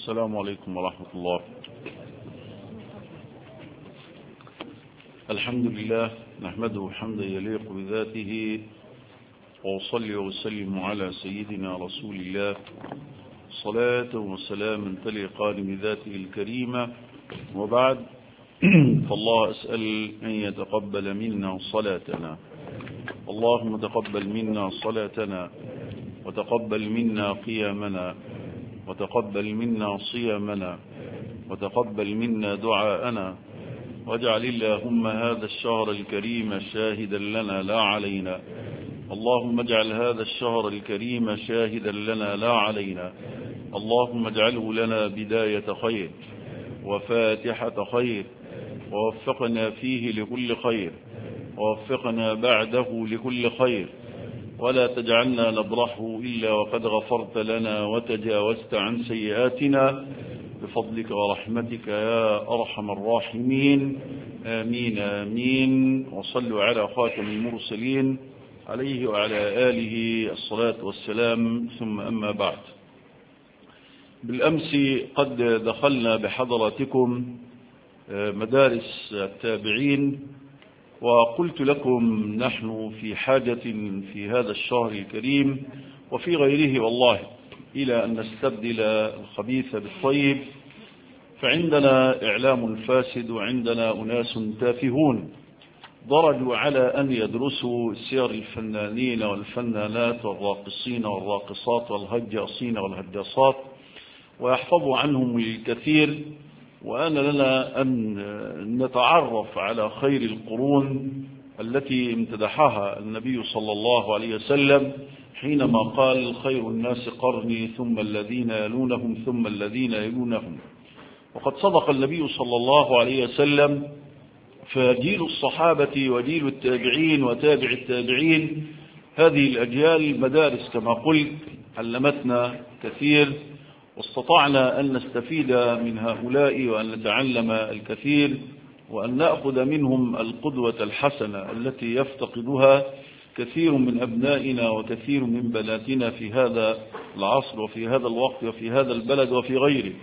السلام عليكم ورحمة الله الحمد لله نحمده حمدا يليق بذاته وأصلي وسلم على سيدنا رسول الله صلاة وسلاما تليقان بذاته الكريمة وبعد فالله أسأل أن يتقبل منا صلاتنا اللهم تقبل منا صلاتنا وتقبل منا قيامنا وتقبل منا صيامنا وتقبل منا دعاءنا واجعل اللهم هذا الشهر الكريم شاهدا لنا لا علينا اللهم اجعل هذا الشهر الكريم شاهدا لنا لا علينا اللهم اجعله لنا بداية خير وفاتحة خير ووفقنا فيه لكل خير ووفقنا بعده لكل خير ولا تجعلنا نبرحه إلا وقد غفرت لنا وتجاوزت عن سيئاتنا بفضلك ورحمتك يا أرحم الراحمين آمين آمين وصلوا على خاتم المرسلين عليه وعلى آله الصلاة والسلام ثم أما بعد بالأمس قد دخلنا بحضراتكم مدارس التابعين وقلت لكم نحن في حاجة في هذا الشهر الكريم وفي غيره والله إلى أن نستبدل الخبيث بالطيب فعندنا إعلام فاسد وعندنا أناس تافهون درجوا على أن يدرسوا سير الفنانين والفنانات والراقصين والراقصات والهجاصين والهجاصات ويحفظوا عنهم الكثير وأن لنا أن نتعرف على خير القرون التي امتدحها النبي صلى الله عليه وسلم حينما قال خير الناس قرني ثم الذين يلونهم ثم الذين يلونهم وقد صدق النبي صلى الله عليه وسلم فجيل الصحابة وجيل التابعين وتابع التابعين هذه الأجيال مدارس كما قلت علمتنا كثير واستطعنا أن نستفيد من هؤلاء وأن نتعلم الكثير وأن نأخذ منهم القدوة الحسنة التي يفتقدها كثير من أبنائنا وكثير من بناتنا في هذا العصر وفي هذا الوقت وفي هذا البلد وفي غيره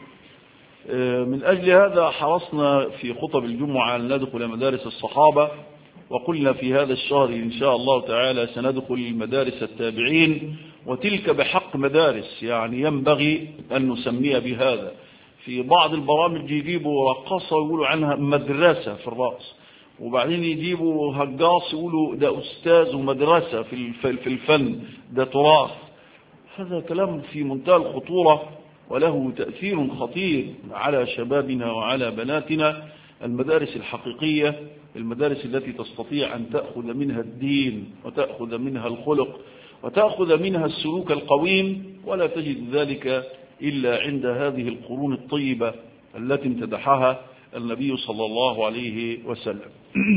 من أجل هذا حرصنا في خطب الجمعة أن ندخل مدارس الصحابة وقلنا في هذا الشهر إن شاء الله تعالى سندخل مدارس التابعين وتلك بحق مدارس يعني ينبغي أن نسميها بهذا في بعض البرامج يجيبوا رقصة ويقولوا عنها مدرسة في الرقص وبعدين يجيبوا هجاص يقولوا ده أستاذ ومدرسة في الفن ده تراث هذا كلام في منتهى الخطورة وله تأثير خطير على شبابنا وعلى بناتنا المدارس الحقيقية المدارس التي تستطيع أن تأخذ منها الدين وتأخذ منها الخلق وتأخذ منها السلوك القويم ولا تجد ذلك إلا عند هذه القرون الطيبة التي امتدحها النبي صلى الله عليه وسلم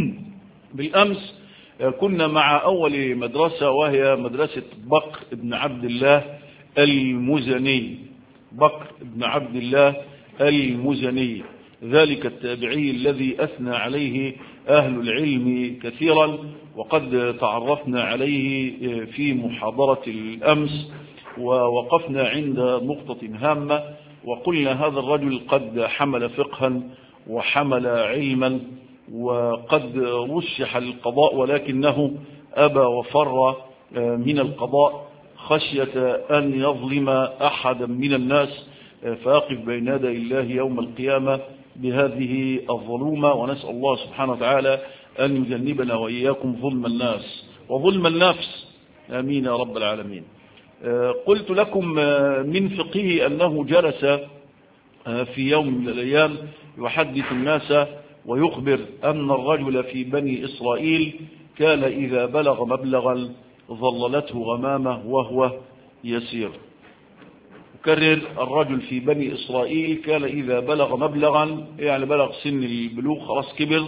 بالأمس كنا مع أول مدرسة وهي مدرسة بكر بن عبد الله المزني بكر بن عبد الله المزني ذلك التابعي الذي أثنى عليه أهل العلم كثيرا وقد تعرفنا عليه في محاضرة الأمس ووقفنا عند نقطة هامة وقلنا هذا الرجل قد حمل فقها وحمل علما وقد رشح للقضاء ولكنه أبى وفر من القضاء خشية أن يظلم أحدا من الناس فيقف بين يدي الله يوم القيامة بهذه الظلومة ونسأل الله سبحانه وتعالى أن يجنبنا وإياكم ظلم الناس وظلم النفس آمين يا رب العالمين قلت لكم من فقهه أنه جلس في يوم من الأيام يحدث الناس ويخبر أن الرجل في بني إسرائيل كان إذا بلغ مبلغا ظللته غمامة وهو يسير كرر الرجل في بني إسرائيل كان إذا بلغ مبلغا يعني بلغ سن البلوغ خلاص كبر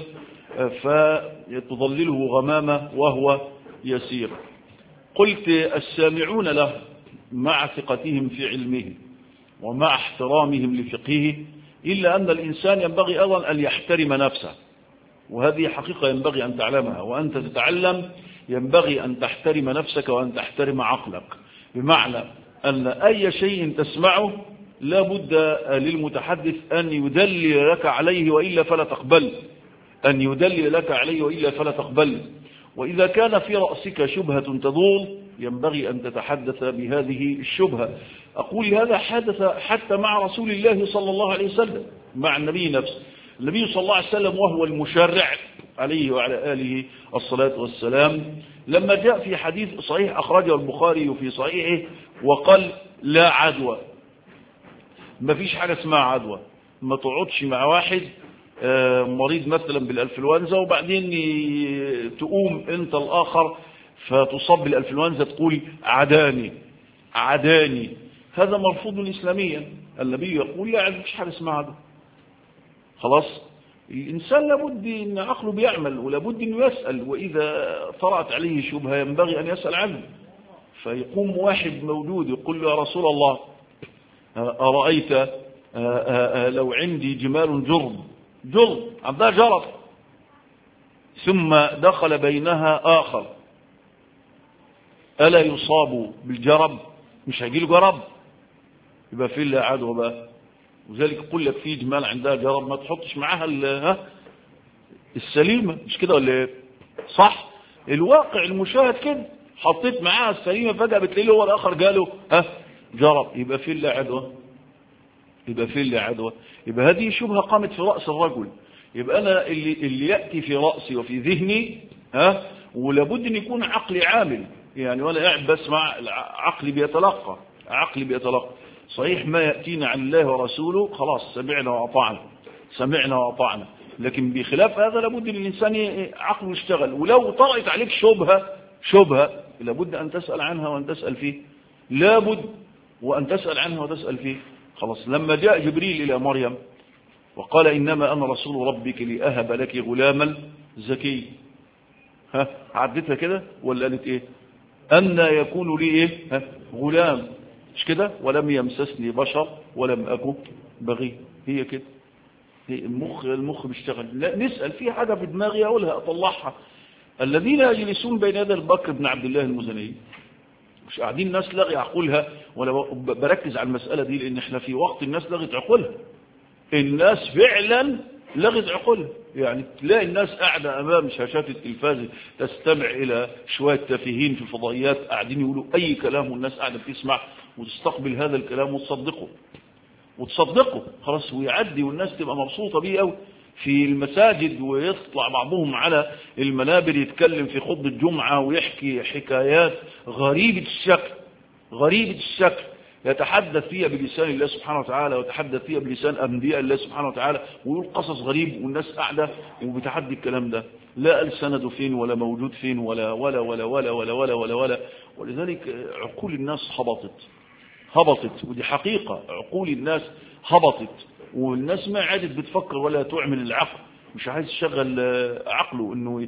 فتظلله غمامة وهو يسير قلت السامعون له مع ثقتهم في علمه ومع احترامهم لفقهه إلا أن الإنسان ينبغي أيضا أن يحترم نفسه وهذه حقيقة ينبغي أن تعلمها وأنت تتعلم ينبغي أن تحترم نفسك وأن تحترم عقلك بمعنى أن أي شيء تسمعه لا بد للمتحدث أن يدلل لك عليه وإلا فلا تقبل أن يدلل لك عليه وإلا فلا تقبل وإذا كان في رأسك شبهة تدور ينبغي أن تتحدث بهذه الشبهة أقول هذا حدث حتى مع رسول الله صلى الله عليه وسلم مع النبي نفسه النبي صلى الله عليه وسلم وهو المشرع عليه وعلى آله الصلاة والسلام لما جاء في حديث صحيح أخرجه البخاري في صحيحه وقال لا عدوى ما فيش حاجة اسمها عدوى ما تقعدش مع واحد مريض مثلا بالانفلونزا وبعدين تقوم انت الاخر فتصاب بالانفلونزا تقول عداني عداني هذا مرفوض اسلاميا النبي يقول لا مفيش حاجه اسمها عدوى خلاص الانسان لابد ان عقله بيعمل ولابد انه يسال واذا طرات عليه شبهه ينبغي ان يسال عنه فيقوم واحد موجود يقول له يا رسول الله ارايت لو عندي جمال جرب جرب عندها جرب ثم دخل بينها آخر ألا يصاب بالجرب مش هيجي له جرب يبقى في اللي عدوى بقى وذلك يقول لك في جمال عندها جرب ما تحطش معاها ها السليمة مش كده ولا ايه صح الواقع المشاهد كده حطيت معاها السليمة فجأة بتلاقي هو الآخر جاله ها جرب يبقى في اللي عدوى يبقى في اللي عدوى يبقى هذه شبهة قامت في رأس الرجل يبقى أنا اللي, اللي يأتي في رأسي وفي ذهني ها ولابد أن يكون عقلي عامل يعني وأنا قاعد بسمع عقلي بيتلقى عقلي بيتلقى صحيح ما يأتينا عن الله ورسوله خلاص سمعنا وأطعنا سمعنا وأطعنا لكن بخلاف هذا لابد أن الإنسان عقله يشتغل ولو طرأت عليك شبهة شبهة لابد أن تسأل عنها وأن تسأل فيه لابد وأن تسأل عنها وتسأل فيه خلاص لما جاء جبريل إلى مريم وقال إنما أنا رسول ربك لأهب لك غلاما زكي ها عدتها كده ولا قالت إيه أن يكون لي إيه ها غلام مش كده ولم يمسسني بشر ولم أكن بغي هي كده هي المخ المخ بيشتغل لا نسأل في حاجة في دماغي أقولها أطلعها الذين يجلسون بين يدي البكر بن عبد الله المزني مش قاعدين ناس لغي عقولها ولا بركز على المسألة دي لأن احنا في وقت الناس لغت عقولها الناس فعلا لغت عقولها يعني تلاقي الناس قاعدة أمام شاشات التلفاز تستمع إلى شوية تافهين في الفضائيات قاعدين يقولوا أي كلام والناس قاعدة بتسمع وتستقبل هذا الكلام وتصدقه وتصدقه خلاص ويعدي والناس تبقى مبسوطة بيه قوي في المساجد ويطلع بعضهم على المنابر يتكلم في خطبة الجمعة ويحكي حكايات غريبة الشكل غريبة الشكل يتحدث فيها بلسان الله سبحانه وتعالى ويتحدث فيها بلسان أنبياء الله سبحانه وتعالى ويقول قصص غريب والناس قاعدة وبتحدي الكلام ده لا السند فين ولا موجود فين ولا ولا ولا ولا ولا ولا ولا ولا ولذلك عقول الناس هبطت هبطت ودي حقيقة عقول الناس هبطت والناس ما عادت بتفكر ولا تعمل العقل مش عايز يشغل عقله انه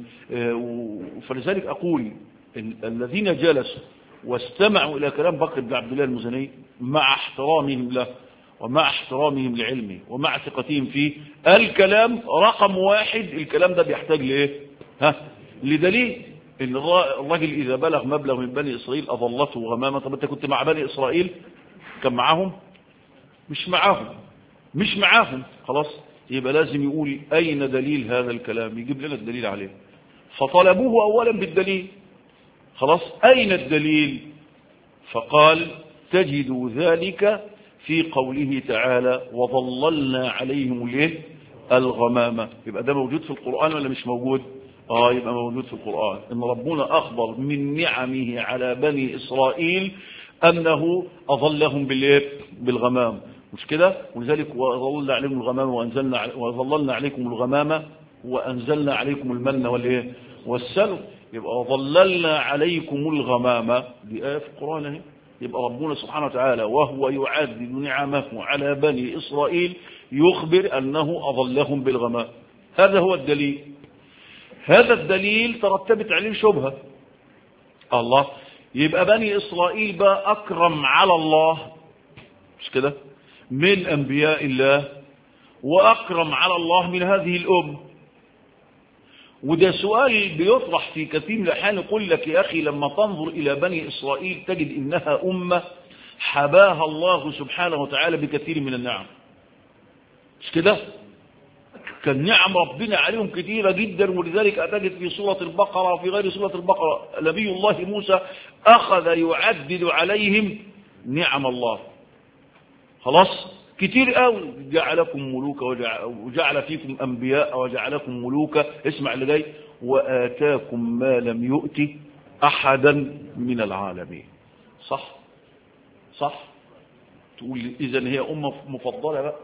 فلذلك اقول الذين جلسوا واستمعوا الى كلام بكر بن عبد الله المزني مع احترامهم له ومع احترامهم لعلمه ومع ثقتهم فيه الكلام رقم واحد الكلام ده بيحتاج لايه ها لدليل ان الراجل اذا بلغ مبلغ من بني اسرائيل اضلته غمامه طب انت كنت مع بني اسرائيل كان معاهم مش معاهم مش معاهم خلاص يبقى لازم يقول أين دليل هذا الكلام يجيب لنا الدليل عليه فطلبوه أولا بالدليل خلاص أين الدليل فقال تجد ذلك في قوله تعالى وظللنا عليهم الايه الغمامة يبقى ده موجود في القرآن ولا مش موجود اه يبقى موجود في القرآن ان ربنا اخبر من نعمه على بني اسرائيل انه اظلهم بالايه بالغمام مش كده ولذلك وظللنا عليكم الغمامة وأنزلنا وظللنا عليكم الغمامة وأنزلنا عليكم المن والإيه والسلو يبقى وظللنا عليكم الغمامة دي آية في القرآن اهي يبقى ربنا سبحانه وتعالى وهو يعدد نعمه على بني إسرائيل يخبر أنه أظلهم بالغمام هذا هو الدليل هذا الدليل ترتبت عليه شبهة الله يبقى بني إسرائيل بقى أكرم على الله مش كده من أنبياء الله وأكرم على الله من هذه الأم وده سؤال بيطرح في كثير من الأحيان يقول لك يا أخي لما تنظر إلى بني إسرائيل تجد إنها أمة حباها الله سبحانه وتعالى بكثير من النعم مش كده كان نعم ربنا عليهم كثيرة جدا ولذلك أتجد في سورة البقرة وفي غير سورة البقرة نبي الله موسى أخذ يعدد عليهم نعم الله خلاص كتير قوي جعلكم ملوكا وجعل فيكم أنبياء وجعلكم ملوكا اسمع اللي جاي وآتاكم ما لم يؤت أحدا من العالمين صح صح تقول إذا هي أمة مفضلة بقى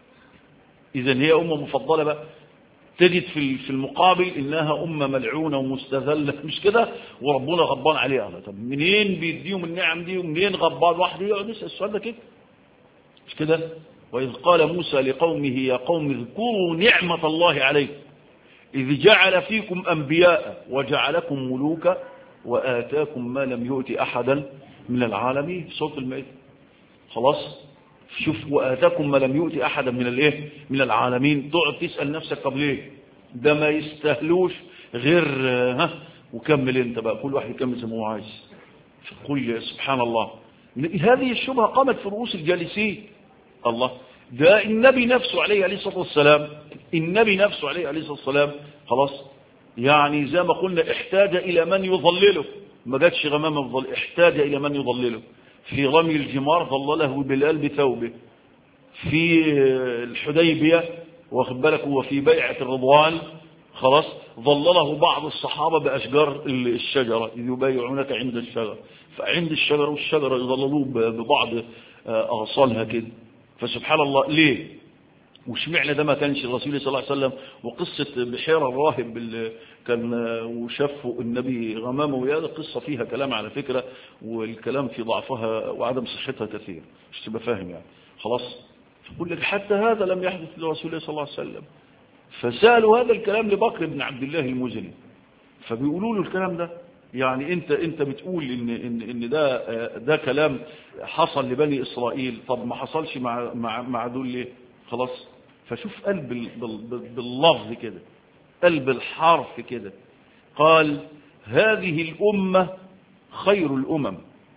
إذا هي أمة مفضلة بقى تجد في في المقابل إنها أمة ملعونة ومستذلة مش كده وربنا غضبان عليها طب منين بيديهم النعم دي ومنين غضبان واحد يقعد يسأل السؤال ده كده مش كده وإذ قال موسى لقومه يا قوم اذكروا نعمة الله عليكم إذ جعل فيكم أنبياء وجعلكم ملوكا وآتاكم ما لم يؤت أحدا من العالمين صوت المائدة خلاص شوف وآتاكم ما لم يؤت أحدا من الايه من العالمين تقعد تسأل نفسك طب ليه ده ما يستاهلوش غير ها وكمل انت بقى كل واحد يكمل زي ما هو عايز قل سبحان الله هذه الشبهة قامت في رؤوس الجالسين الله ده النبي نفسه عليه عليه الصلاة والسلام النبي نفسه عليه عليه الصلاة والسلام خلاص يعني زي ما قلنا احتاج إلى من يظلله ما جاتش غمامة بظل احتاج إلى من يظلله في رمي الجمار ظلله بلال بثوبه في الحديبية واخد بالك هو في بيعة الرضوان خلاص ظلله بعض الصحابة بأشجار الشجرة إذ يبايعونك عند الشجرة فعند الشجرة والشجرة يظللوه ببعض أغصانها كده فسبحان الله ليه وش معنى ده ما كانش الرسول صلى الله عليه وسلم وقصة بحيرة الراهب اللي كان وشافه النبي غمامه وياه قصة فيها كلام على فكرة والكلام في ضعفها وعدم صحتها كثير مش تبقى فاهم يعني خلاص فقول لك حتى هذا لم يحدث لرسول صلى الله عليه وسلم فسألوا هذا الكلام لبكر بن عبد الله المزني فبيقولوا له الكلام ده يعني انت انت بتقول ان ان ان ده ده كلام حصل لبني اسرائيل طب ما حصلش مع مع مع دول ليه خلاص فشوف قلب باللفظ كده قلب الحرف كده قال هذه الأمة خير الأمم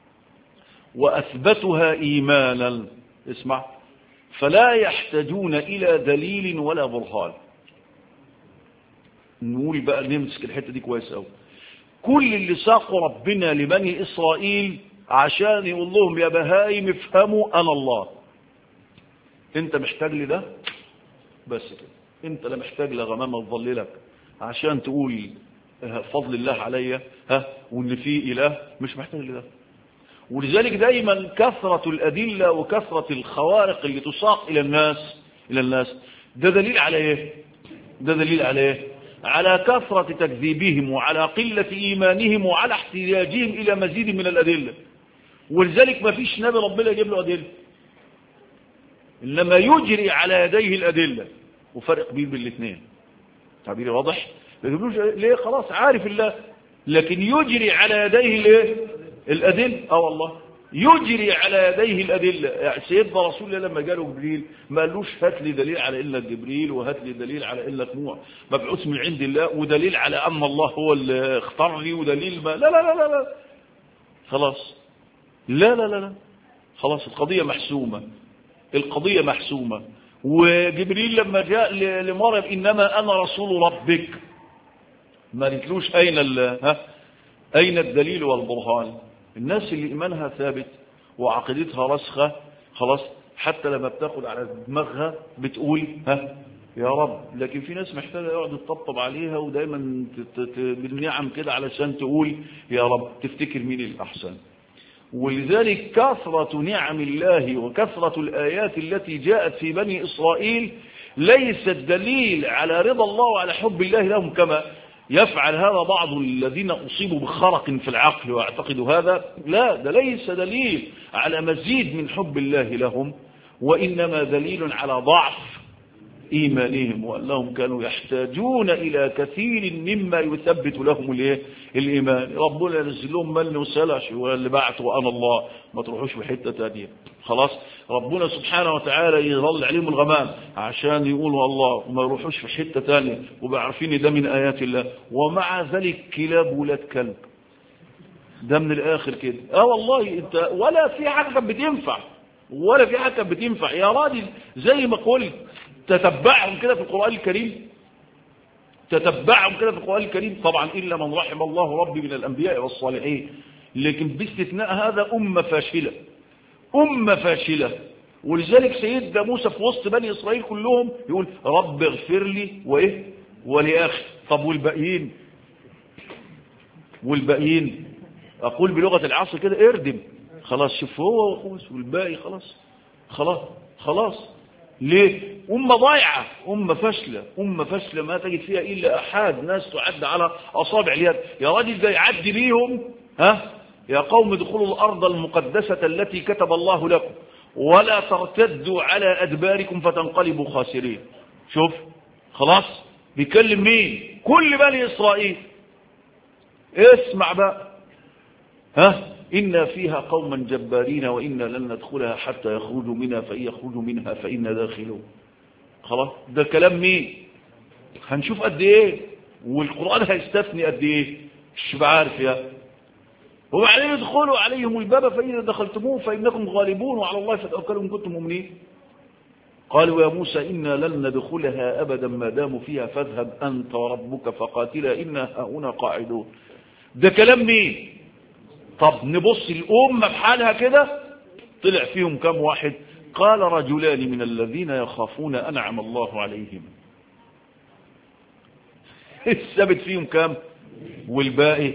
وأثبتها إيمانا اسمع فلا يحتاجون إلى دليل ولا برهان نقول بقى نمسك الحتة دي كويس قوي كل اللي ساقوا ربنا لبني إسرائيل عشان يقول لهم يا بهايم افهموا أنا الله انت محتاج لي ده بس كده انت لا محتاج لغمامة تظللك عشان تقول فضل الله عليا ها وان في اله مش محتاج لده ولذلك دايما كثرة الادلة وكثرة الخوارق اللي تساق الى الناس الى الناس ده دليل على ايه ده دليل على ايه على كثرة تكذيبهم وعلى قلة ايمانهم وعلى احتياجهم الى مزيد من الادلة ولذلك ما فيش نبي ربنا يجيب له ادله إنما يجري على يديه الأدلة وفرق بين بالاثنين تعبيري واضح ليه خلاص عارف الله لكن يجري على يديه الايه الأدلة اه والله يجري على يديه الأدلة يعني سيدنا رسول الله لما جاله جبريل ما قالوش هات لي دليل على إنك جبريل وهات لي دليل على إنك نوح مبعوث من عند الله ودليل على أن الله هو اللي اختار لي ودليل ما لا لا لا لا, لا. خلاص لا لا لا لا خلاص القضية محسومة القضية محسومة وجبريل لما جاء لمريم إنما أنا رسول ربك ما قلتلوش أين ها أين الدليل والبرهان الناس اللي إيمانها ثابت وعقيدتها رسخة خلاص حتى لما بتاخد على دماغها بتقول ها يا رب لكن في ناس محتاجة يقعد تطبطب عليها ودايما بالنعم كده علشان تقول يا رب تفتكر مين الأحسن ولذلك كثرة نعم الله وكثرة الآيات التي جاءت في بني إسرائيل ليست دليل على رضا الله وعلى حب الله لهم كما يفعل هذا بعض الذين أصيبوا بخرق في العقل واعتقدوا هذا لا ده ليس دليل على مزيد من حب الله لهم وإنما دليل على ضعف إيمانهم وأنهم كانوا يحتاجون إلى كثير مما يثبت لهم الايه الإيمان ربنا ينزل لهم من وسلع اللي بعته أنا الله ما تروحوش في حتة تانية خلاص ربنا سبحانه وتعالى يظل عليهم الغمام عشان يقولوا الله وما يروحوش في حتة تانية وبعرفين ده من آيات الله ومع ذلك كلاب ولاد كلب ده من الاخر كده اه والله انت ولا في حاجه كانت بتنفع ولا في حاجه كانت بتنفع يا راجل زي ما قلت تتبعهم كده في القران الكريم تتبعهم كده في القران الكريم طبعا الا من رحم الله ربي من الانبياء والصالحين لكن باستثناء هذا امه فاشله امه فاشله ولذلك سيدنا موسى في وسط بني اسرائيل كلهم يقول رب اغفر لي وايه ولاخي طب والباقيين والباقيين اقول بلغه العصر كده اردم خلاص شوف هو وخوس والباقي خلاص خلاص خلاص ليه أمة ضايعة أمة فاشلة أمة فاشلة ما تجد فيها إلا أحد ناس تعد على أصابع اليد يا راجل ده يعدي بيهم ها يا قوم ادخلوا الأرض المقدسة التي كتب الله لكم ولا ترتدوا على أدباركم فتنقلبوا خاسرين شوف خلاص بيكلم مين كل بني إسرائيل اسمع بقى ها إنا فيها قوما جبارين وإنا لن ندخلها حتى يخرجوا منها فإن يخرجوا منها فإنا داخلون خلاص ده كلام مين هنشوف قد إيه والقرآن هيستثني قد إيه مش بعارف يا وبعدين ادخلوا عليهم الباب فإذا دخلتموه فإنكم غالبون وعلى الله فتوكلوا إن كنتم مؤمنين قالوا يا موسى إنا لن ندخلها أبدا ما داموا فيها فاذهب أنت وربك فقاتلا إنا هنا قاعدون ده كلام مين طب نبص الأمة بحالها كده طلع فيهم كم واحد قال رجلان من الذين يخافون أنعم الله عليهم الثابت فيهم كم والباقي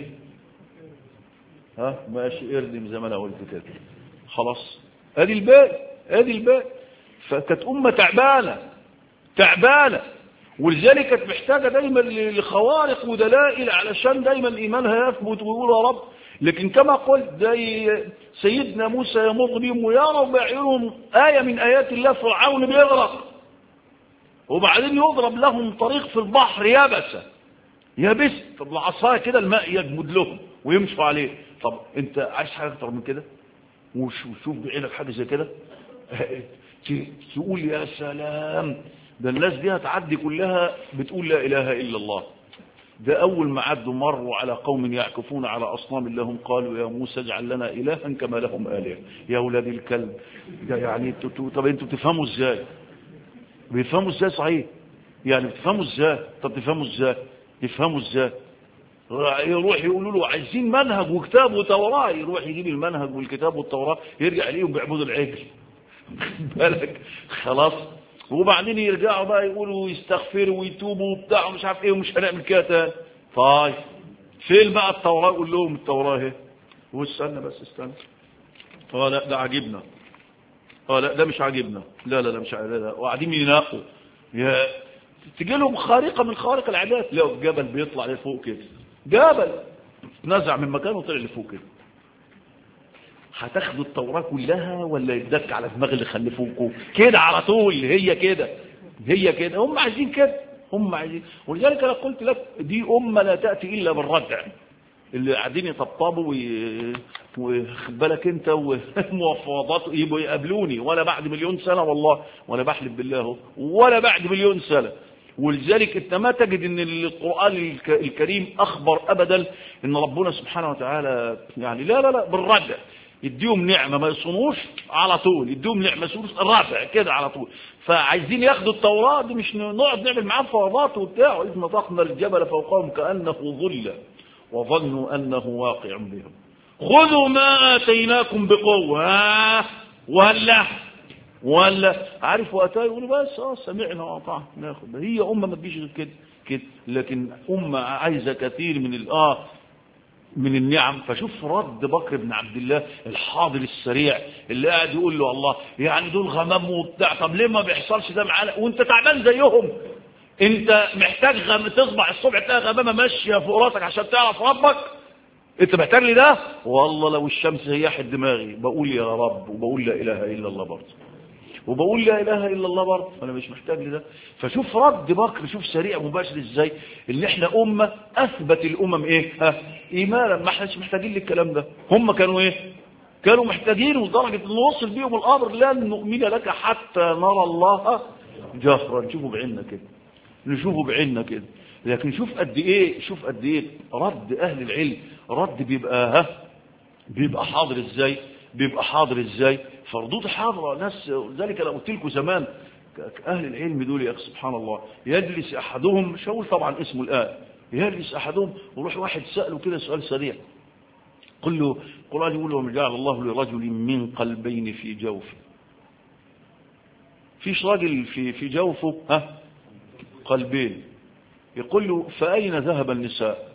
ها ماشي اردم زي ما انا قلت كده خلاص ادي الباقي ادي الباقي فكانت امه تعبانه تعبانه ولذلك كانت محتاجه دايما لخوارق ودلائل علشان دايما ايمانها يثبت ويقول يا رب لكن كما قلت زي سيدنا موسى يمر بهم ويرى بعينهم آية من آيات الله فرعون بيغرق وبعدين يضرب لهم طريق في البحر يابسة يابس طب العصاية كده الماء يجمد لهم ويمشوا عليه طب انت عايز حاجة اكتر من كده وشوف بعينك حاجة زي كده تقول يا سلام ده الناس دي هتعدي كلها بتقول لا اله الا الله ده أول ما عدوا مروا على قوم يعكفون على أصنام لهم قالوا يا موسى اجعل لنا إلها كما لهم آلهة يا أولاد الكلب ده يعني طب أنتوا بتفهموا إزاي بيفهموا إزاي صحيح يعني بتفهموا إزاي طب تفهموا إزاي تفهموا إزاي يروح يقولوا له عايزين منهج وكتاب وتوراة يروح يجيب المنهج والكتاب والتوراة يرجع ليهم بيعبدوا العجل بالك خلاص وبعدين يرجعوا بقى يقولوا يستغفروا ويتوبوا وبتاع ومش عارف ايه ومش هنعمل كده تاني طيب فين بقى التوراة قول لهم التوراة اهي واستنى بس استنى اه لا ده عاجبنا اه لا ده مش عاجبنا لا لا لا مش عاجبنا لا وقاعدين يناقوا يا تجي لهم خارقة من خوارق العادات لو الجبل بيطلع لفوق كده جبل نزع من مكانه وطلع لفوق كده هتاخدوا التوراة كلها ولا يدك على دماغ اللي خلفوكوا كده على طول هي كده هي كده هم عايزين كده هم عايزين ولذلك انا قلت لك دي امه لا تاتي الا بالردع اللي قاعدين يطبطبوا وخد بالك انت ومفاوضات يبقوا يقابلوني ولا بعد مليون سنه والله وانا بحلف بالله ولا بعد مليون سنه ولذلك انت ما تجد ان القرآن الكريم اخبر ابدا ان ربنا سبحانه وتعالى يعني لا لا لا بالردع يديهم نعمة ما يصونوش على طول يديهم نعمة يصونوش رافع كده على طول فعايزين ياخدوا التوراة دي مش نقعد نعمل معاهم فوضات وبتاع وإذ نطقنا الجبل فوقهم كأنه ظل وظنوا أنه واقع بهم خذوا ما آتيناكم بقوة ها ولا ولا عارف وقتها يقولوا بس اه سمعنا وأطعنا ناخد هي أمة ما تجيش غير كده كده لكن أمة عايزة كثير من الآه من النعم فشوف رد بكر بن عبد الله الحاضر السريع اللي قاعد يقول له الله يعني دول غمام وبتاع طب ليه ما بيحصلش ده معانا وانت تعبان زيهم انت محتاج غم تصبح الصبح تلاقي غمامه ماشيه فوق راسك عشان تعرف ربك انت محتاج لي ده والله لو الشمس هيحت دماغي بقول يا رب وبقول لا اله الا الله برضه وبقول لا اله الا الله برضه انا مش محتاج لده فشوف رد بكر شوف سريع مباشر ازاي ان احنا امه اثبت الامم ايه ها ايمانا ما احناش محتاجين للكلام ده هم كانوا ايه كانوا محتاجين لدرجه ان وصل بيهم الامر لن نؤمن لك حتى نرى الله جهرا نشوفه بعيننا كده نشوفه بعيننا كده لكن شوف قد ايه شوف قد ايه رد اهل العلم رد بيبقى ها بيبقى حاضر ازاي بيبقى حاضر ازاي فردود حاضرة ناس ذلك انا قلت لكم زمان اهل العلم دول يا اخي سبحان الله يجلس احدهم مش هقول طبعا اسمه الان يجلس احدهم وروح واحد ساله كده سؤال سريع قل له القران يقول وما جعل الله لرجل من قلبين في جوفه فيش راجل في في جوفه ها قلبين يقول له فأين ذهب النساء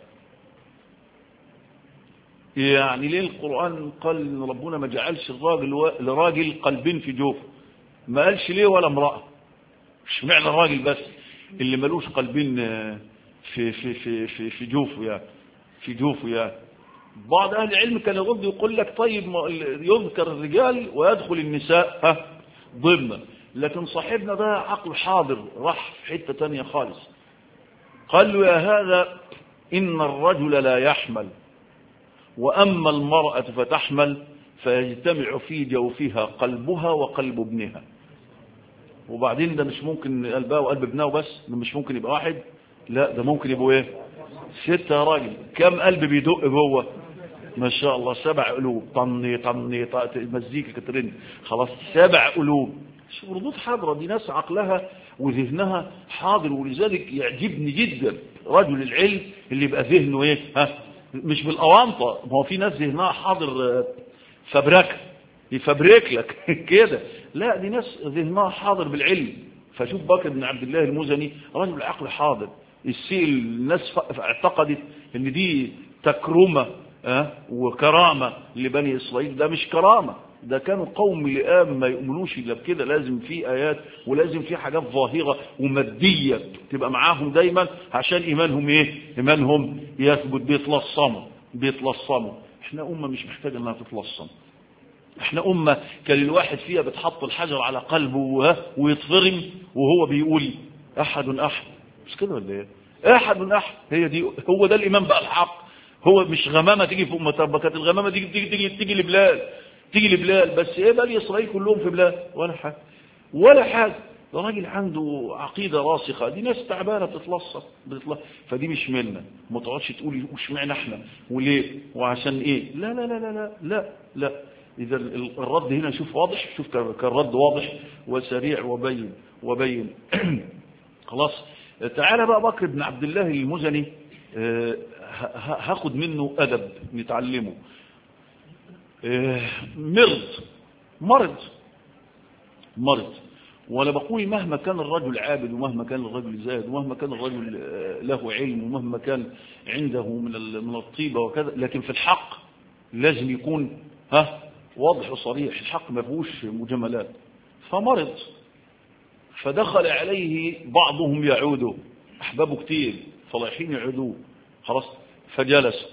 يعني ليه القرآن قال إن ربنا ما جعلش الراجل و... لراجل قلبين في جوفه ما قالش ليه ولا امرأة مش معنى الراجل بس اللي ملوش قلبين في في في في في جوفه يعني في جوفه يعني بعض أهل العلم كان يرد يقول لك طيب يذكر الرجال ويدخل النساء ها ضمن لكن صاحبنا ده عقله حاضر راح في حتة تانية خالص قال له يا هذا إن الرجل لا يحمل وأما المرأة فتحمل فيجتمع في جوفها قلبها وقلب ابنها وبعدين ده مش ممكن قلبها وقلب ابنها وبس ده مش ممكن يبقى واحد لا ده ممكن يبقوا ايه ستة يا راجل كم قلب بيدق جوه ما شاء الله سبع قلوب طني طني المزيكا كترن خلاص سبع قلوب شوف ردود حاضرة دي ناس عقلها وذهنها حاضر ولذلك يعجبني جدا رجل العلم اللي يبقى ذهنه ايه ها مش بالأوانطة ما هو في ناس ذهنها حاضر فبركة يفبرك لك كده لا دي ناس ذهنها حاضر بالعلم فشوف بكر بن عبد الله المزني رجل عقل حاضر السيل الناس اعتقدت ان دي تكرمة أه؟ وكرامة لبني إسرائيل ده مش كرامة ده كانوا قوم لئام ما يؤمنوش الا بكده لازم في ايات ولازم في حاجات ظاهره وماديه تبقى معاهم دايما عشان ايمانهم ايه ايمانهم يثبت بيتلصموا بيتلصموا احنا امه مش محتاجه انها تتلصم احنا امه كان الواحد فيها بتحط الحجر على قلبه ويتفرم وهو بيقول احد احد مش كده ولا ايه احد احد هي دي هو ده الايمان بقى الحق هو مش غمامه تيجي في امه كانت الغمامه تيجي تيجي تيجي, تيجي لبلاد تيجي لبلال بس ايه بني اسرائيل كلهم في بلال ولا حاجه ولا حاجه ده راجل عنده عقيده راسخه دي ناس تعبانه بتتلصق بتتلصق فدي مش منا ما تقعدش تقولي اشمعنى احنا وليه وعشان ايه لا لا لا لا لا لا, لا. اذا الرد هنا شوف واضح شوف كان الرد واضح وسريع وبين وبين خلاص تعالى بقى بكر بن عبد الله المزني هاخد منه ادب نتعلمه مرض مرض مرض وانا بقول مهما كان الرجل عابد ومهما كان الرجل زاهد ومهما كان الرجل له علم ومهما كان عنده من من الطيبه وكذا لكن في الحق لازم يكون ها واضح وصريح الحق ما فيهوش مجاملات فمرض فدخل عليه بعضهم يعوده احبابه كتير فلايحين يعودوه خلاص فجلس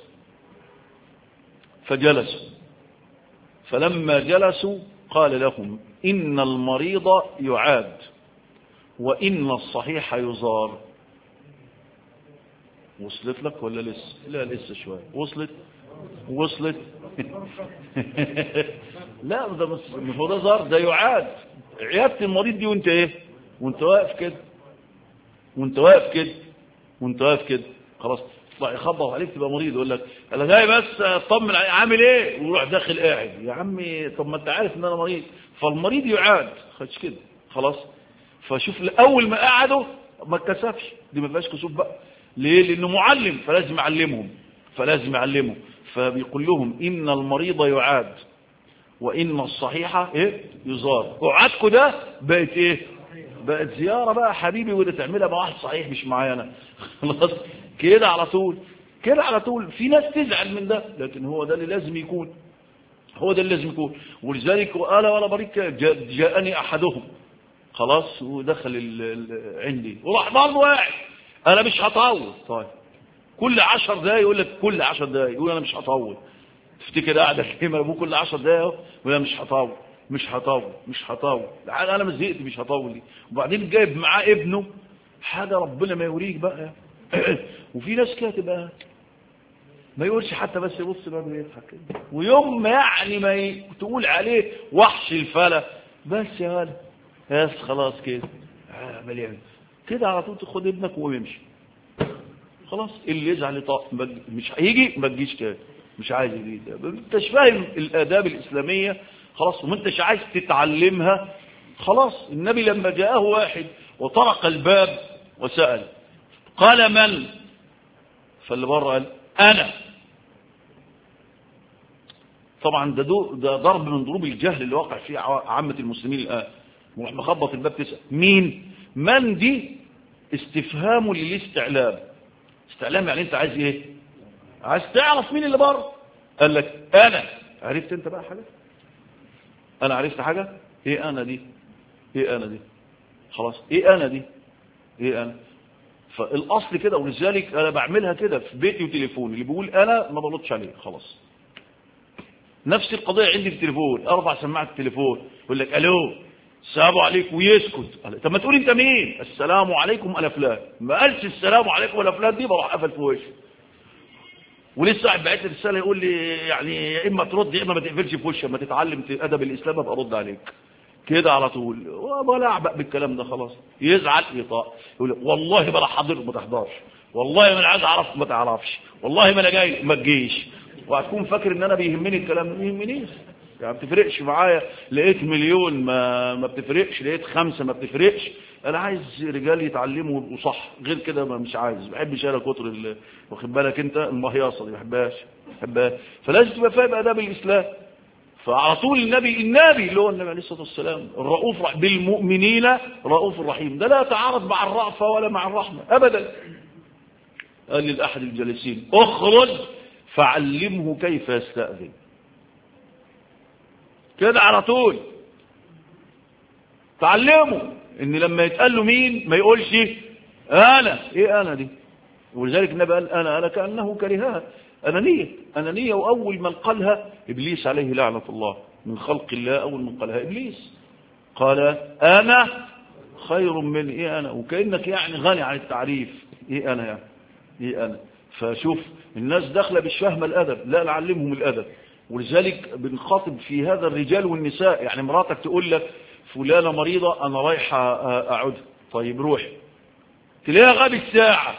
فجلس فلما جلسوا قال لهم إن المريض يعاد وإن الصحيح يزار وصلت لك ولا لسه لا لسه شوية وصلت وصلت لا ده مش هو ده زار ده يعاد عيادة المريض دي وانت ايه وانت واقف كده وانت واقف كده وانت واقف كده خلاص يطلع يخبط عليك تبقى مريض يقول لك انا جاي بس اطمن عامل ايه ويروح داخل قاعد يا عمي طب ما انت عارف ان انا مريض فالمريض يعاد خدش كده خلاص فشوف اول ما قعدوا ما اتكسفش دي ما فيهاش كسوف بقى ليه لانه معلم فلازم يعلمهم فلازم يعلمهم فبيقول لهم ان المريض يعاد وان الصحيحه ايه يزار قعدكم ده بقت ايه بقت زياره بقى حبيبي وده تعملها مع واحد صحيح مش معايا انا خلاص كده على طول كده على طول في ناس تزعل من ده لكن هو ده اللي لازم يكون هو ده اللي لازم يكون ولذلك قال ولا بريك جاء جاءني احدهم خلاص ودخل ال ال عندي وراح برضه واحد انا مش هطول طيب كل عشر دقايق يقول لك كل عشر دقايق يقول انا مش هطول تفتكر قاعده كلمه ابوه كل عشر دقايق يقول انا مش هطول مش هطول مش هطول انا ما زهقت مش هطول دي وبعدين جايب معاه ابنه حاجه ربنا ما يوريك بقى وفي ناس كده تبقى ما يقولش حتى بس يبص بقى ويضحك كده ويوم ما يعني ما ي... تقول عليه وحش الفلا بس يا ولد بس خلاص كده عمل يعمل كده على طول تاخد ابنك ويمشي خلاص اللي يزعل يطاق مش هيجي ما تجيش تاني مش عايز جديد ما انتش فاهم الآداب الإسلامية خلاص وما انتش عايز تتعلمها خلاص النبي لما جاءه واحد وطرق الباب وسأل قال من فاللي بره قال أنا طبعا ده, دو ده ضرب من ضروب الجهل اللي واقع فيه عامة المسلمين الآن وراح مخبط الباب تسأل مين من دي استفهام للاستعلام استعلام يعني انت عايز ايه عايز تعرف مين اللي بره قال لك انا عرفت انت بقى حاجة انا عرفت حاجة ايه انا دي ايه انا دي خلاص ايه انا دي ايه انا فالاصل كده ولذلك انا بعملها كده في بيتي وتليفوني اللي بيقول انا ما بلطش عليه خلاص نفس القضية عندي في التليفون ارفع سماعة التليفون يقول لك الو السلام عليكم ويسكت طب ما تقول انت مين السلام عليكم انا فلان ما قالش السلام عليكم ولا فلان دي بروح قفل في وشه ولسه قاعد بعت رساله يقول لي يعني يا اما ترد يا اما ما تقفلش في وشك ما تتعلم ادب الاسلام ابقى ارد عليك كده على طول ولا اعبأ بالكلام ده خلاص يزعل يطاق يقول لك والله ما انا حاضر ما تحضرش والله ما انا عايز اعرف ما تعرفش والله ما انا جاي ما تجيش وهتكون فاكر ان انا بيهمني الكلام ما بيهمنيش يعني ما بتفرقش معايا لقيت مليون ما ما بتفرقش لقيت خمسة ما بتفرقش انا عايز رجال يتعلموا ويبقوا صح غير كده ما مش عايز ما بحبش انا كتر واخد بالك انت المهيصه دي ما بحبهاش بحبها فلازم تبقى فاهم اداب الاسلام فعلى طول النبي النبي اللي هو النبي عليه الصلاه والسلام الرؤوف رح بالمؤمنين رؤوف رحيم ده لا يتعارض مع الرأفه ولا مع الرحمه ابدا قال للاحد الجالسين اخرج فعلمه كيف يستأذن كده على طول تعلمه ان لما يتقال له مين ما يقولش انا ايه انا دي ولذلك النبي قال انا انا كانه كرهها انانيه انانيه واول من قالها ابليس عليه لعنه الله من خلق الله اول من قالها ابليس قال انا خير من ايه انا وكانك يعني غني عن التعريف ايه انا يعني ايه انا فشوف الناس داخله مش فاهمه الادب لا نعلمهم الادب ولذلك بنخاطب في هذا الرجال والنساء يعني مراتك تقول لك فلانة مريضة أنا رايحة أعود طيب روح تلاقيها غابت ساعة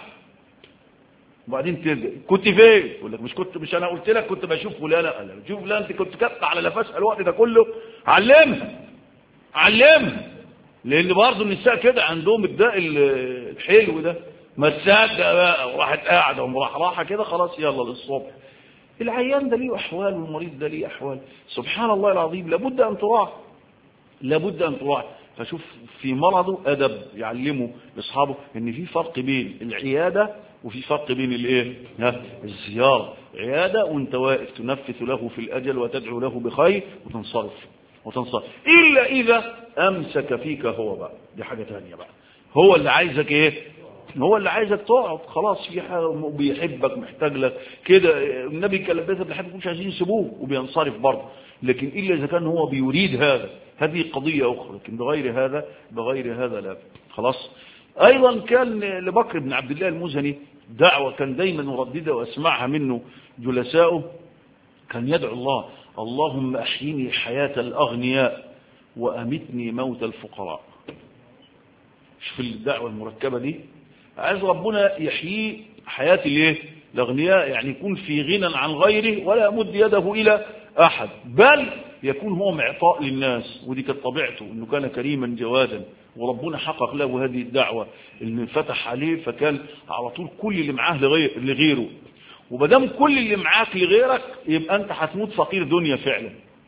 وبعدين ترجع كنت فين يقول لك مش كنت مش أنا قلت لك كنت بشوف فلانة قال شوف فلان أنت كنت كبت على نفسها الوقت ده كله علمها علمها لأن برضه النساء كده عندهم الداء الحلو ده ما تصدق بقى وراحت قاعدة ومرحراحة كده خلاص يلا للصبح العيان ده ليه أحوال والمريض ده ليه أحوال سبحان الله العظيم لابد أن تراعى لابد أن تراعى فشوف في مرضه أدب يعلمه لأصحابه إن في فرق بين العيادة وفي فرق بين الايه الزيارة عيادة وانت واقف تنفث له في الأجل وتدعو له بخير وتنصرف وتنصرف إلا إذا أمسك فيك هو بقى دي حاجة تانية بقى هو اللي عايزك إيه هو اللي عايزك تقعد خلاص في حاجه بيحبك محتاج لك كده النبي كان لبيت بيحبك مش عايزين يسيبوه وبينصرف برضه لكن الا اذا كان هو بيريد هذا هذه قضيه اخرى لكن بغير هذا بغير هذا لا خلاص ايضا كان لبكر بن عبد الله المزني دعوه كان دايما يرددها واسمعها منه جلسائه كان يدعو الله اللهم احيني حياه الاغنياء وامتني موت الفقراء شوف الدعوه المركبه دي عايز ربنا يحييه حياة الايه الاغنياء يعني يكون في غنى عن غيره ولا يمد يده الى احد بل يكون هو معطاء للناس ودي كانت طبيعته انه كان كريما جوادا وربنا حقق له هذه الدعوة اللي فتح عليه فكان على طول كل اللي معاه لغير لغيره ومادام كل اللي معاك لغيرك يبقى انت هتموت فقير دنيا فعلا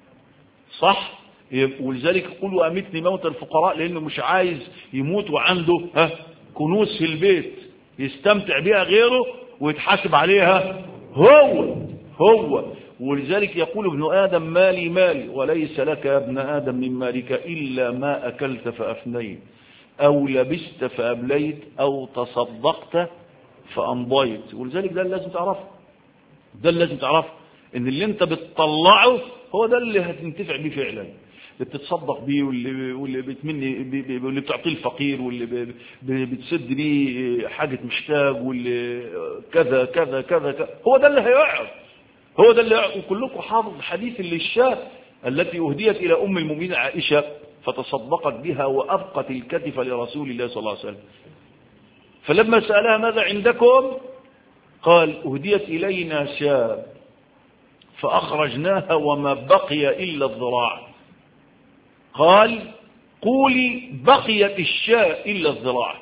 صح ولذلك يقول امتني موت الفقراء لانه مش عايز يموت وعنده ها كنوز في البيت يستمتع بها غيره ويتحاسب عليها هو هو ولذلك يقول ابن آدم مالي مالي وليس لك يا ابن آدم من مالك إلا ما أكلت فأفنيت أو لبست فأبليت أو تصدقت فأمضيت ولذلك ده اللي لازم تعرفه ده اللي لازم تعرفه ان اللي انت بتطلعه هو ده اللي هتنتفع بيه فعلا اللي بتتصدق بيه واللي واللي بتمني واللي بتعطيه الفقير واللي بتسد بيه حاجة محتاج واللي كذا كذا كذا كذا هو ده اللي هيقعد هو ده اللي هيقعد وكلكم حافظ حديث اللي الشاة التي أهديت إلى أم المؤمنين عائشة فتصدقت بها وأبقت الكتف لرسول الله صلى الله عليه وسلم فلما سألها ماذا عندكم قال أهديت إلينا شاب فأخرجناها وما بقي إلا الذراع قال قولي بقيت الشاء إلا الذراع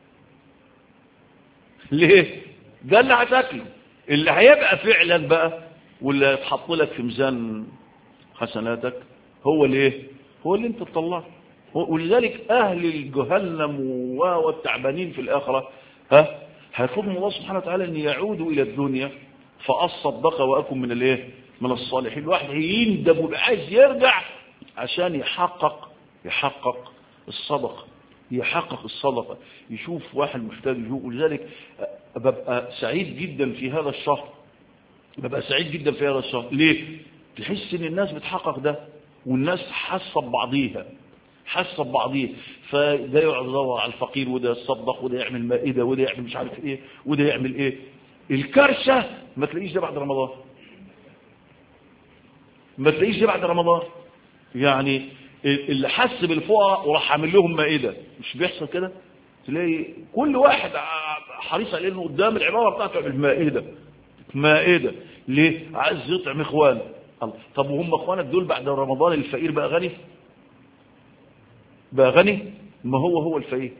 ليه ده اللي هتاكله اللي هيبقى فعلا بقى واللي هيتحط لك في ميزان حسناتك هو الايه هو اللي انت تطلعه ولذلك اهل الجهنم والتعبانين في الاخره ها هيطلبهم الله سبحانه وتعالى ان يعودوا الى الدنيا فاصدق واكن من الايه من الصالحين الواحد يندب ويبقى عايز يرجع عشان يحقق يحقق الصدقه يحقق الصدقه يشوف واحد محتاج يشوف ولذلك ببقى سعيد جدا في هذا الشهر ببقى سعيد جدا في هذا الشهر ليه تحس ان الناس بتحقق ده والناس حاسه ببعضيها حاسه ببعضيها فده يقعد يدور على الفقير وده يتصدق وده يعمل مائده وده يعمل مش عارف ايه وده يعمل ايه الكرشه ما تلاقيش ده بعد رمضان ما تلاقيش ده بعد رمضان يعني اللي حس بالفقراء وراح عامل لهم مائده مش بيحصل كده تلاقي كل واحد حريص على انه قدام العباره بتاعته بالمائده مائده ليه عايز يطعم اخوانه طب وهم اخوانك دول بعد رمضان الفقير بقى غني بقى غني ما هو هو الفقير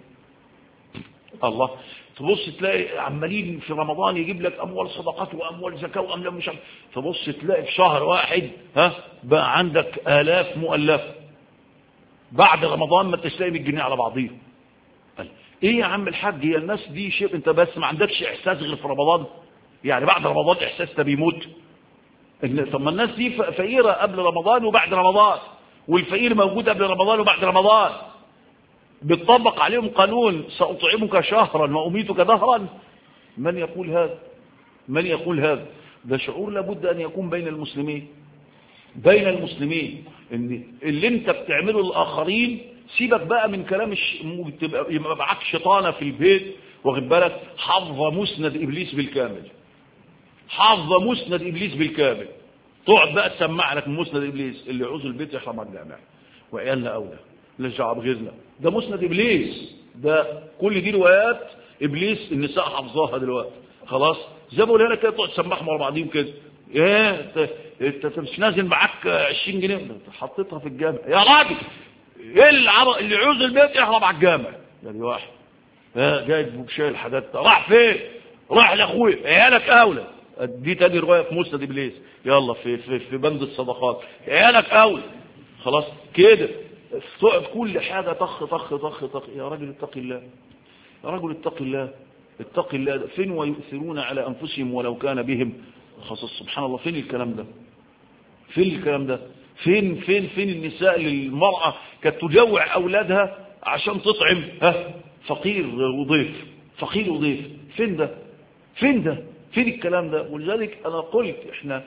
الله تبص تلاقي عمالين في رمضان يجيب لك اموال صدقات واموال زكاه واموال مش عارف تبص تلاقي في شهر واحد ها بقى عندك الاف مؤلفه بعد رمضان ما انتش لاقي 100 جنيه على بعضيهم ايه يا عم الحاج هي الناس دي شيء انت بس ما عندكش احساس غير في رمضان يعني بعد رمضان احساسنا بيموت إن طب ما الناس دي فقيره قبل رمضان وبعد رمضان والفقير موجود قبل رمضان وبعد رمضان بتطبق عليهم قانون سأطعمك شهرا وأميتك دهرا من يقول هذا من يقول هذا ده شعور لابد أن يكون بين المسلمين بين المسلمين ان اللي انت بتعمله للاخرين سيبك بقى من كلام الش... تبقى يبقى معاك شيطانه في البيت واخد بالك حافظه مسند ابليس بالكامل حافظه مسند ابليس بالكامل تقعد بقى تسمع لك مسند ابليس اللي يعوز البيت يحرم على الجامع وقال اولى لا شعب غيرنا ده مسند ابليس ده كل دي روايات ابليس النساء حافظاها دلوقتي خلاص زي ما قلنا كده تقعد تسمعهم ورا بعضيهم كده ايه انت مش نازل معاك 20 جنيه انت حطيتها في الجامع يا راجل ايه اللي اللي يعوز البيت يهرب على الجامع يعني واحد اه جايب شايل حاجات راح فين راح لاخويا عيالك اولى دي تاني روايه في مسند ابليس يلا في في في بند الصدقات عيالك اولى خلاص كده تقعد كل حاجه طخ طخ طخ طخ يا راجل اتق الله يا راجل اتق الله اتق الله فين ويؤثرون على انفسهم ولو كان بهم خصوص سبحان الله فين الكلام ده فين الكلام ده فين فين فين النساء اللي المرأة كانت تجوع أولادها عشان تطعم ها فقير وضيف فقير وضيف فين ده فين ده فين الكلام ده ولذلك أنا قلت إحنا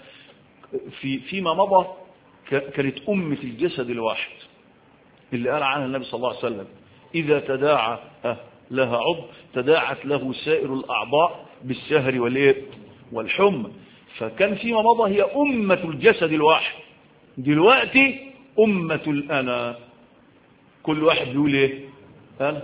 في فيما مضى كانت أمة الجسد الواحد اللي قال عنها النبي صلى الله عليه وسلم إذا تداعى لها عضو تداعت له سائر الأعضاء بالسهر والإيه والحمى فكان فيما مضى هي أمة الجسد الواحد دلوقتي أمة الأنا كل واحد بيقول إيه أنا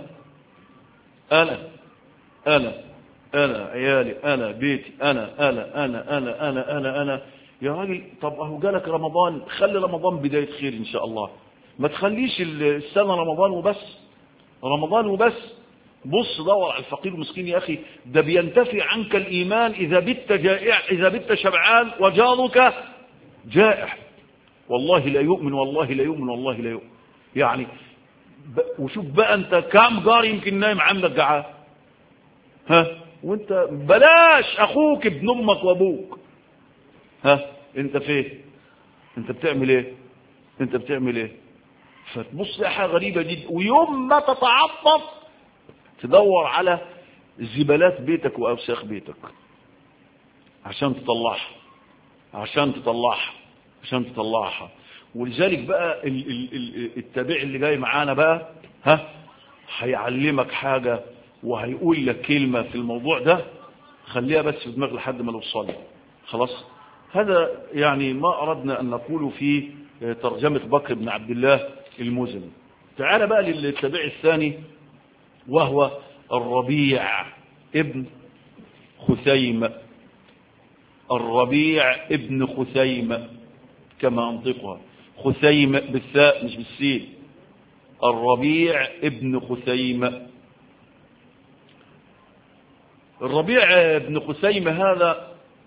أنا أنا أنا عيالي أنا بيتي أنا أنا أنا أنا أنا أنا أنا يا راجل طب أهو جالك رمضان خلي رمضان بداية خير إن شاء الله ما تخليش السنة رمضان وبس رمضان وبس بص دور على الفقير المسكين يا أخي ده بينتفي عنك الإيمان إذا بت جائع إذا بت شبعان وجارك جائع والله لا يؤمن والله لا يؤمن والله لا يؤمن يعني ب... وشوف بقى أنت كام جار يمكن نايم عندك جعان ها وانت بلاش أخوك ابن أمك وأبوك ها انت فين انت بتعمل ايه انت بتعمل ايه فتبص حاجه غريبه جدا ويوم ما تتعطف تدور على زبالات بيتك واوساخ بيتك عشان تطلعها عشان تطلعها عشان تطلعها ولذلك بقى التابع اللي جاي معانا بقى ها هيعلمك حاجة وهيقول لك كلمة في الموضوع ده خليها بس في دماغ لحد ما نوصل خلاص هذا يعني ما أردنا أن نقوله في ترجمة بكر بن عبد الله المزني تعال بقى للتابع الثاني وهو الربيع ابن خثيم الربيع ابن خثيمة كما أنطقها خثيمة بالثاء مش بالسين الربيع ابن خثيمة الربيع ابن خثيمة هذا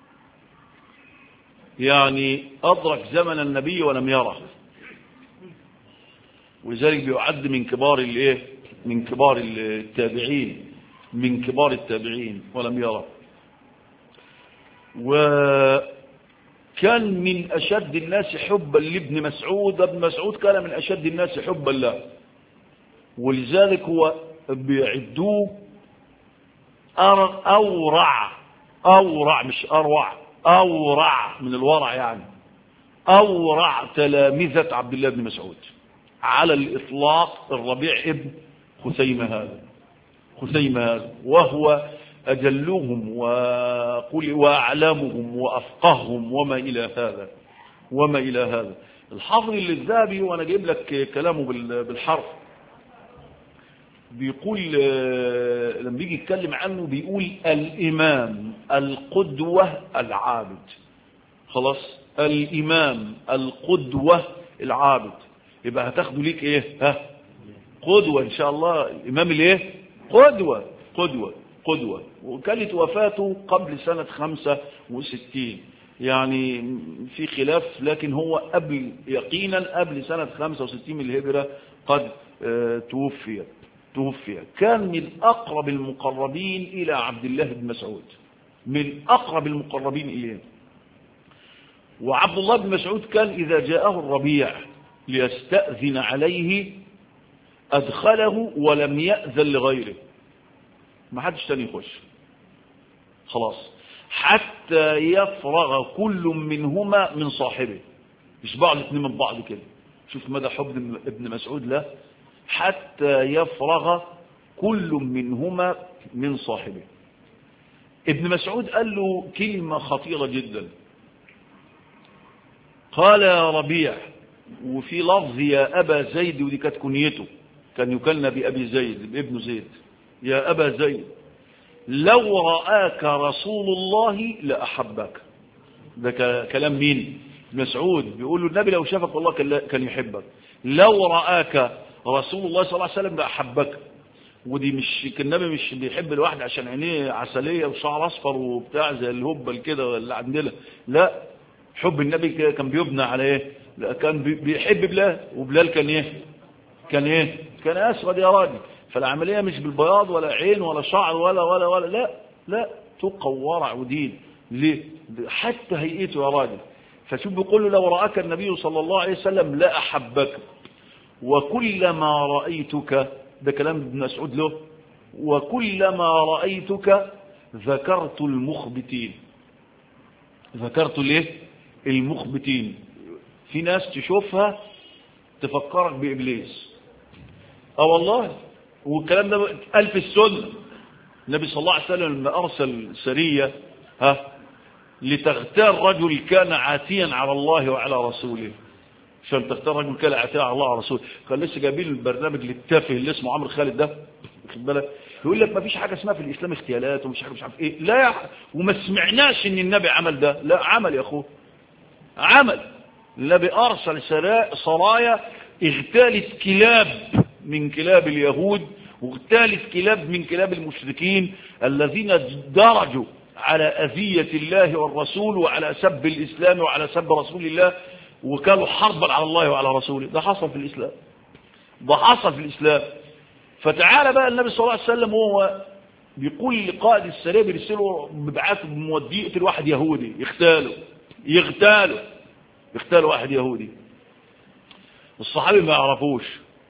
يعني أدرك زمن النبي ولم يره ولذلك بيعد من كبار الايه من كبار التابعين من كبار التابعين ولم يره وكان من أشد الناس حبا لابن مسعود ابن مسعود كان من أشد الناس حبا له ولذلك هو بيعدوه أورع أورع مش أروع أورع من الورع يعني أورع تلامذة عبد الله بن مسعود على الإطلاق الربيع ابن خثيمة هذا خثيمة هذا وهو أجلهم وقل وأعلامهم وأفقههم وما إلى هذا وما إلى هذا الحافظ الذهبي وأنا جايب لك كلامه بالحرف بيقول لما بيجي يتكلم عنه بيقول الإمام القدوة العابد خلاص الإمام القدوة العابد يبقى هتاخدوا ليك ايه ها قدوة ان شاء الله الامام الايه قدوة قدوة قدوة وكانت وفاته قبل سنة خمسة وستين يعني في خلاف لكن هو قبل يقينا قبل سنة خمسة وستين من الهجرة قد اه توفي توفي كان من أقرب المقربين إلى عبد الله بن مسعود من أقرب المقربين إليه وعبد الله بن مسعود كان إذا جاءه الربيع ليستأذن عليه أدخله ولم يأذن لغيره ما حدش تاني يخش خلاص حتى يفرغ كل منهما من صاحبه يشبعوا الاثنين من بعض كده شوف مدى حب ابن مسعود له حتى يفرغ كل منهما من صاحبه ابن مسعود قال له كلمة خطيرة جدا قال يا ربيع وفي لفظ يا أبا زيد ودي كانت كنيته كان يكنى بأبي زيد بابن زيد يا أبا زيد لو رآك رسول الله لأحبك ده كلام مين مسعود بيقول له النبي لو شافك والله كان يحبك لو رآك رسول الله صلى الله عليه وسلم لأحبك ودي مش النبي مش بيحب الواحد عشان عينيه عسلية وشعر أصفر وبتاع زي الهبل كده اللي عندنا لا حب النبي كان بيبنى على ايه لا كان بيحب بلال وبلال كان ايه كان ايه كان اسود يا راجل فالعملية مش بالبياض ولا عين ولا شعر ولا ولا ولا لا لا تقى ورع ودين ليه حتى هيئته يا راجل فشوف بيقول له لو رآك النبي صلى الله عليه وسلم لا أحبك وكلما رأيتك ده كلام ابن مسعود له وكلما رأيتك ذكرت المخبتين ذكرت ليه المخبتين في ناس تشوفها تفكرك بإبليس اه والله والكلام ده قال في السنة النبي صلى الله عليه وسلم لما أرسل سرية ها لتغتال رجل كان عاتيا على الله وعلى رسوله عشان تختار رجل كان عاتيا على الله وعلى رسوله كان لسه جايبين البرنامج للتافه اللي اسمه عمرو خالد ده واخد بالك يقول لك ما فيش حاجه اسمها في الاسلام اغتيالات ومش حاجه مش عارف ايه لا يا وما سمعناش ان النبي عمل ده لا عمل يا اخوه عمل النبي ارسل سرايا اغتالت كلاب من كلاب اليهود واغتالت كلاب من كلاب المشركين الذين درجوا على أذية الله والرسول وعلى سب الإسلام وعلى سب رسول الله وكانوا حربا على الله وعلى رسوله ده حصل في الإسلام ده حصل في الإسلام فتعالى بقى النبي صلى الله عليه وسلم وهو بيقول لقائد السرية بيرسله ببعاثه بموديه يقتل واحد يهودي يغتاله يغتاله يغتال واحد يهودي الصحابي ما يعرفوش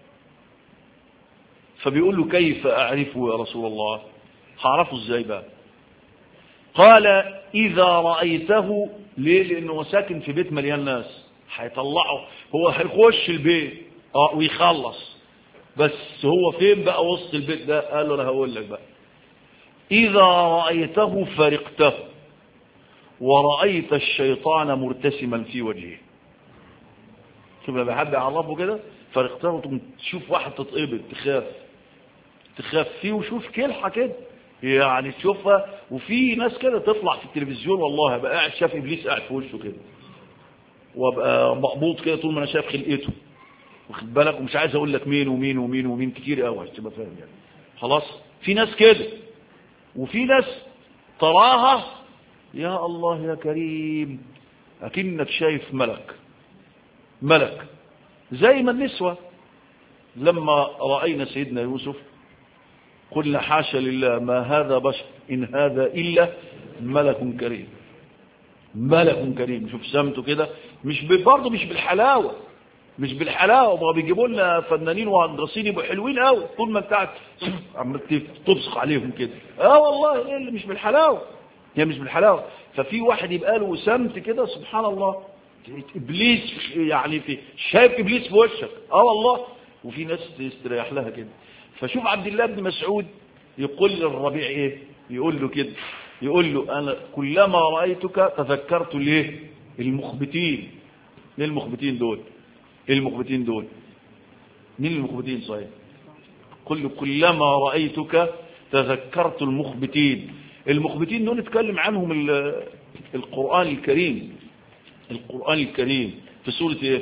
فبيقول له كيف أعرفه يا رسول الله هعرفه ازاي بقى قال إذا رأيته ليه لأنه ساكن في بيت مليان ناس هيطلعه هو هيخش البيت اه ويخلص بس هو فين بقى وسط البيت ده قال له انا هقول لك بقى إذا رأيته فرقته ورأيت الشيطان مرتسما في وجهه شوف لما حد يعرفه كده فرقته تشوف واحد تتقبض تخاف تخاف فيه وشوف كلحة كده يعني تشوفها وفي ناس كده تطلع في التلفزيون والله بقى قاعد شاف ابليس قاعد في وشه كده وابقى مقبوض كده طول ما انا شايف خلقته واخد بالك ومش عايز اقول لك مين ومين ومين ومين كتير قوي عشان تبقى فاهم يعني خلاص في ناس كده وفي ناس تراها يا الله يا كريم اكنك شايف ملك ملك زي ما النسوة لما رأينا سيدنا يوسف قلنا حاشا لله ما هذا بشر إن هذا إلا ملك كريم ملك كريم شوف سمته كده مش برضه مش بالحلاوة مش بالحلاوة ما بيجيبوا لنا فنانين وهندسين يبقوا حلوين قوي طول ما انت قاعد عم تبصق عليهم كده اه والله ايه اللي مش بالحلاوة هي مش بالحلاوة ففي واحد يبقى له سمت كده سبحان الله ابليس يعني في شايف ابليس في وشك اه والله وفي ناس تستريح لها كده فشوف عبد الله بن مسعود يقول للربيع ايه يقول له كده يقول له انا كلما رايتك تذكرت ليه المخبتين مين المخبتين دول ايه المخبتين دول مين المخبتين صحيح قل له كلما رايتك تذكرت المخبتين المخبتين دول نتكلم عنهم القران الكريم القرآن الكريم في سورة ايه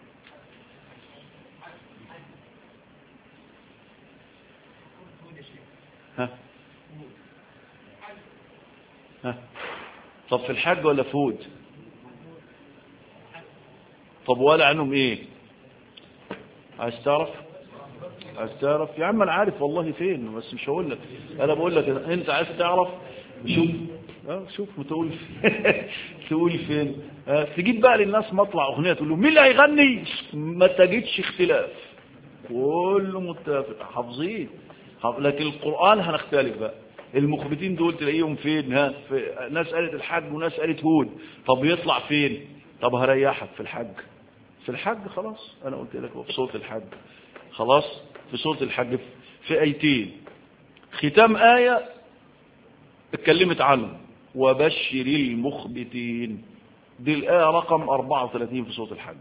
ها ها طب في الحج ولا فود طب ولا عنهم ايه عايز تعرف عايز تعرف يا عم انا عارف والله فين بس مش هقول لك انا بقول لك انت عايز تعرف شوف اه شوف تقول تقول فين اه تجيب بقى للناس مطلع اغنيه تقول له مين اللي هيغني ما تجدش اختلاف كله متفق حافظين لكن القران هنختلف بقى المخبتين دول تلاقيهم فين ها في ناس قالت الحج وناس قالت هود طب يطلع فين طب هريحك في الحج في الحج خلاص انا قلت لك في صوت الحج خلاص في صوت الحج في ايتين ختام ايه اتكلمت عنه وبشر المخبتين دي الآية رقم 34 في صوت الحج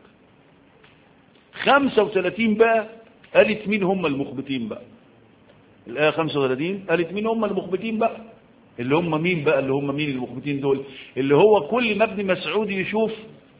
35 بقى قالت مين هم المخبتين بقى الآية 35 قالت مين هم المخبتين بقى اللي هم مين بقى اللي هم مين المخبتين دول اللي هو كل ما ابن مسعود يشوف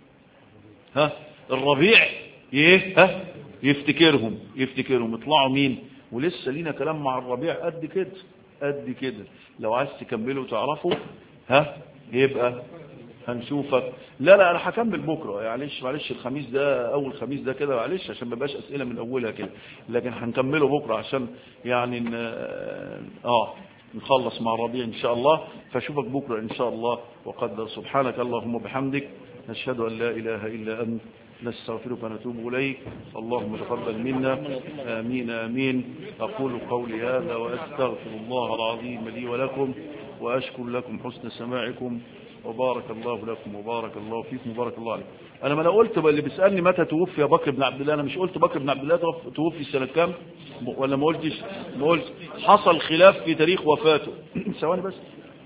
ها الربيع ايه ها يفتكرهم يفتكرهم يطلعوا مين ولسه لينا كلام مع الربيع قد كده قد كده لو عايز تكمله وتعرفه ها يبقى هنشوفك لا لا انا هكمل بكره معلش معلش الخميس ده اول خميس ده كده معلش عشان ما يبقاش اسئله من اولها كده لكن هنكمله بكره عشان يعني ن... اه نخلص مع الربيع ان شاء الله فاشوفك بكره ان شاء الله وقدر سبحانك اللهم وبحمدك نشهد ان لا اله الا انت نستغفرك ونتوب إليك اللهم تقبل منا آمين آمين أقول قولي هذا وأستغفر الله العظيم لي ولكم وأشكر لكم حسن سماعكم وبارك الله لكم وبارك الله فيكم وبارك الله عليكم أنا ما أنا قلت اللي بيسألني متى توفي بكر بن عبد الله أنا مش قلت بكر بن عبد الله توفي سنة كام ولا ما قلتش ما قلت حصل خلاف في تاريخ وفاته ثواني بس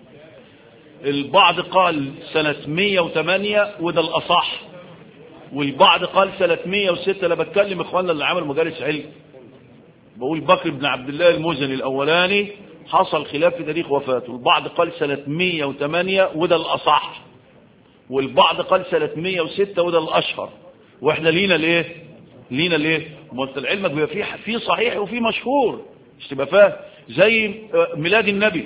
البعض قال سنة 108 وده الأصح والبعض قال سنة 106 انا بتكلم اخواننا اللي عملوا مجالس علم بقول بكر بن عبد الله المزني الاولاني حصل خلاف في تاريخ وفاته البعض قال سنة 108 وده الاصح والبعض قال سنة 106 وده الاشهر واحنا لينا الايه لينا الايه ما انت لعلمك بيبقى في في صحيح وفي مشهور مش تبقى فاهم زي ميلاد النبي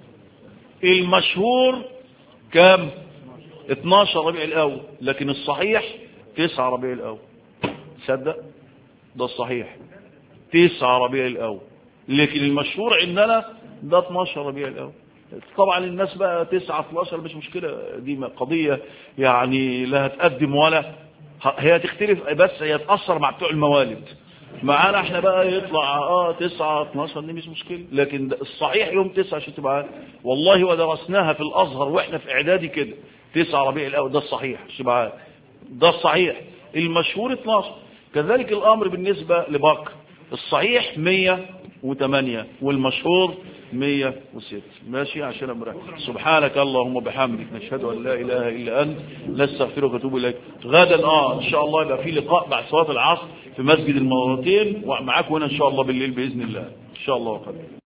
المشهور كام 12 ربيع الاول لكن الصحيح تسعة ربيع الأول تصدق ده الصحيح تسعة ربيع الأول لكن المشهور عندنا ده 12 ربيع الأول طبعا الناس بقى 9 12 مش مشكلة دي قضية يعني لا هتقدم ولا هي تختلف بس هي تأثر مع بتوع الموالد معانا احنا بقى يطلع اه 9 12 دي مش مشكلة لكن الصحيح يوم 9 عشان تبقى والله ودرسناها في الازهر واحنا في اعدادي كده 9 ربيع الاول ده الصحيح شبعان ده الصحيح المشهور 12 كذلك الأمر بالنسبة لبكر الصحيح 108 والمشهور 106 ماشي عشان أمرك سبحانك اللهم وبحمدك نشهد أن لا إله إلا أنت نستغفرك ونتوب إليك غدا آه إن شاء الله يبقى في لقاء بعد صلاة العصر في مسجد المرتين ومعاكم هنا إن شاء الله بالليل بإذن الله إن شاء الله وقدر